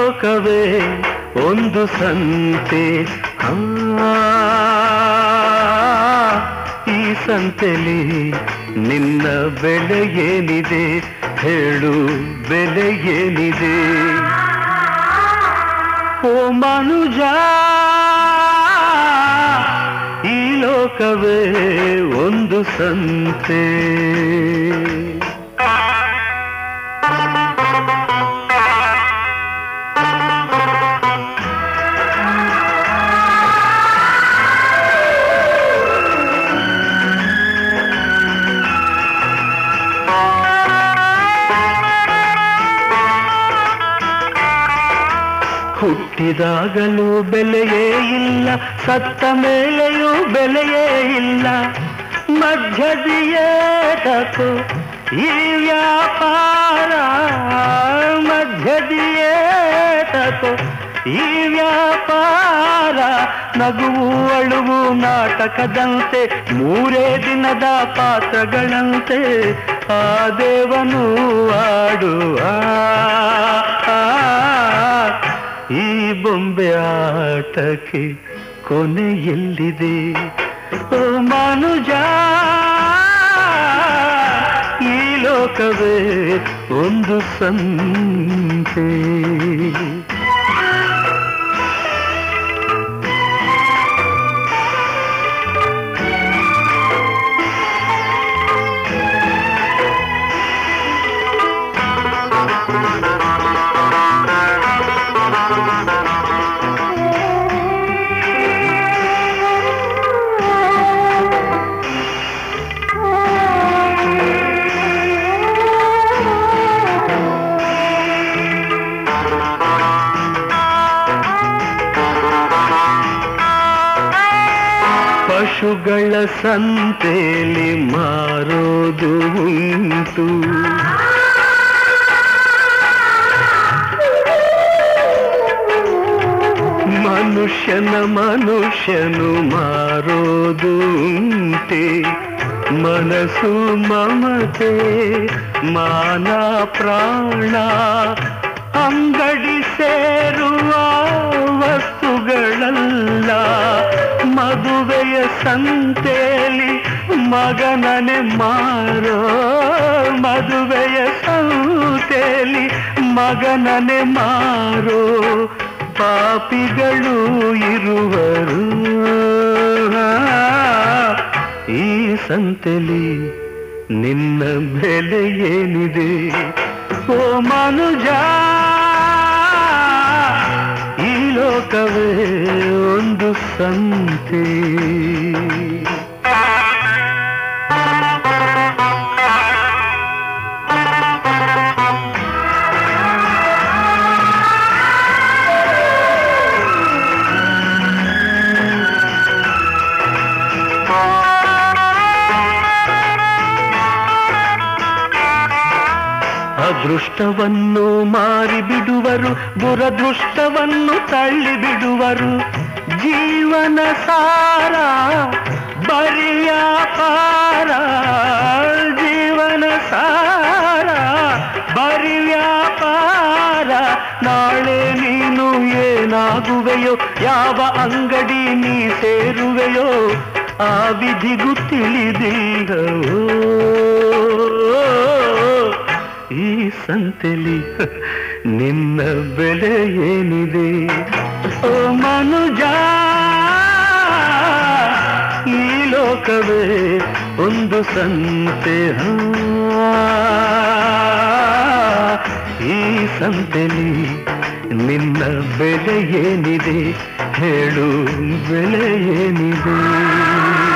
ಲೋಕವೇ ಒಂದು ಸಂತೆ ಆ, ಈ ಸಂತೆಲಿ ನಿನ್ನ ಬೆಲೆ ಏನಿದೆ ಹೇಳು ಬೆಲೆ ಏನಿದೆ ಓ ಮನುಜ ಈ ಲೋಕವೇ ಒಂದು ಸಂತೆ ಹುಟ್ಟಿದಾಗಲೂ ಬೆಲೆಯೇ ಇಲ್ಲ ಸತ್ತ ಮೇಲೆಯೂ ಬೆಲೆಯೇ ಇಲ್ಲ ಮಧ್ಯದಿಯೇತಕು ಈ ವ್ಯಾಪಾರ ಮಧ್ಯದಿಯೇತಕು ಈ ವ್ಯಾಪಾರ ನಗುವು ಅಳುವು ನಾಟಕದಂತೆ ಮೂರೇ ದಿನದ ಪಾತ್ರಗಳಂತೆ ಆ ದೇವನು ಆಡುವ ಈ ಬೊಂಬೆ ಆಟಕ್ಕೆ ಕೊನೆ ಎಲ್ಲಿದೆ ಓ ಮನುಜ ಈ ಲೋಕವೇ ಒಂದು ಸಂತೆ ಪಶುಗಳ ಸಂತೆಯಲ್ಲಿ ಮಾರೋದು ಉಂಟು ಮನುಷ್ಯನ ಮನುಷ್ಯನು ಮಾರೋದು ಉಂಟೆ ಮನಸ್ಸು ಮಮತೆ ಮಾನ ಪ್ರಾಣ ಅಂಗಡಿ ಸೇರುವ ವಸ್ತುಗಳಲ್ಲ ಮದುವೆಯ ಸಂತೆಯಲ್ಲಿ ಮಗನನೆ ಮಾರೋ ಮದುವೆಯ ಸಂತೆಯಲ್ಲಿ ಮಗನನೆ ಮಾರೋ ಪಾಪಿಗಳು ಇರುವರು ಈ ಸಂತೆಲಿ ನಿನ್ನ ಬೆಲೆ ಏನಿದೆ ಓ ಮನುಜ ಈ ಲೋಕವೇ ಒಂದು ಸಂತೆ ಅದೃಷ್ಟವನ್ನು ಮಾರಿ ಬಿಡುವರು ದುರದೃಷ್ಟವನ್ನು ತಳ್ಳಿ ಬಿಡುವರು ಜೀವನ ಸಾರ ಬರಿ ವ್ಯಾಪಾರ ಜೀವನ ಸಾರ ಬರಿ ವ್ಯಾಪಾರ ನಾಳೆ ನೀನು ಏನಾಗುವೆಯೋ ಯಾವ ಅಂಗಡಿ ನೀ ಸೇರುವೆಯೋ ಆ ವಿಧಿಗೂ ತಿಳಿದಿಲ್ಲವೋ ಈ ಸಂತೆಲಿ ನಿನ್ನ ಬೆಲೆ ಏನಿದೆ ಓ ಮನುಜ ಈ ಲೋಕವೇ ಒಂದು ಸಂತೆ ಹಾ. ಈ ಸಂತೆಲಿ ನಿನ್ನ ಬೆಲೆ ಏನಿದೆ ಹೇಳು ಬೆಲೆ ಏನಿದೆ